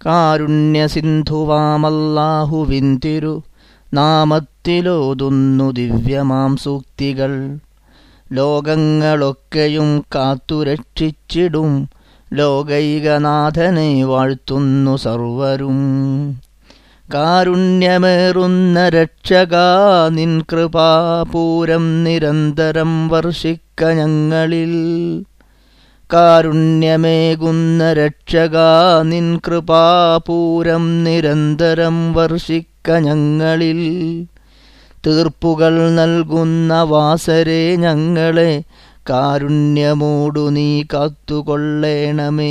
കാരുണ്യസിന്ധുവാമല്ലാഹുവിൻ തിരു നാമത്തിലോതുന്നു ദിവ്യമാം സൂക്തികൾ ലോകങ്ങളൊക്കെയും കാത്തുരക്ഷിച്ചിടും ലോകൈകനാഥനെ വാഴ്ത്തുന്നു സർവരും കാരുണ്യമേറുന്ന രക്ഷകാ നിൻ കൃപാപൂരം നിരന്തരം വർഷിക്ക ഞങ്ങളിൽ കാരുണ്യമേകുന്ന രക്ഷകാ നിൻ കൃപാപൂരം നിരന്തരം വർഷിക്ക ഞങ്ങളിൽ തീർപ്പുകൾ നൽകുന്ന വാസരെ ഞങ്ങളെ കാരുണ്യമോടു നീ കാത്തുകൊള്ളേണമേ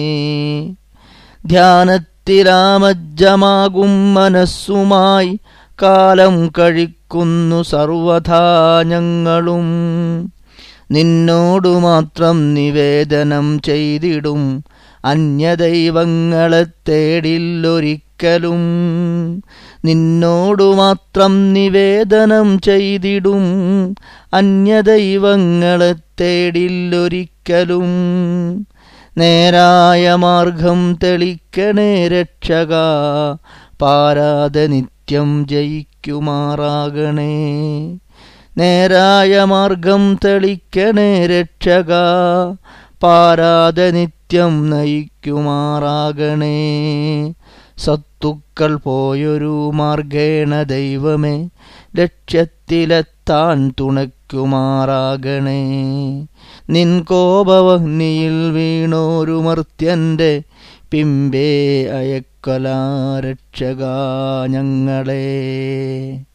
ധ്യാനത്തിലാമജ്ജമാകും മനസ്സുമായി കാലം കഴിക്കുന്നു സർവഥാ ഞങ്ങളും നിന്നോടു മാത്രം നിവേദനം ചെയ്തിടും അന്യദൈവങ്ങളെ തേടില്ലൊരിക്കലും നിന്നോടു മാത്രം നിവേദനം ചെയ്തിടും അന്യദൈവങ്ങളെ തേടില്ലൊരിക്കലും നേരായ മാർഗം തെളിക്കണേ രക്ഷക പാരാതെ നിത്യം ജയിക്കുമാറാകണേ നേരായ മാർഗം തെളിക്കണേ രക്ഷക പാരാതെ നിത്യം നയിക്കുമാറാകണേ സത്തുക്കൾ പോയൊരു മാർഗേണ ദൈവമേ ലക്ഷ്യത്തിലെത്താൻ തുണയ്ക്കുമാറാകണേ നിൻ കോപവഹ്നിയിൽ വീണോരു മർത്യന്റെ പിമ്പേ അയക്കൊല രക്ഷക ഞങ്ങളെ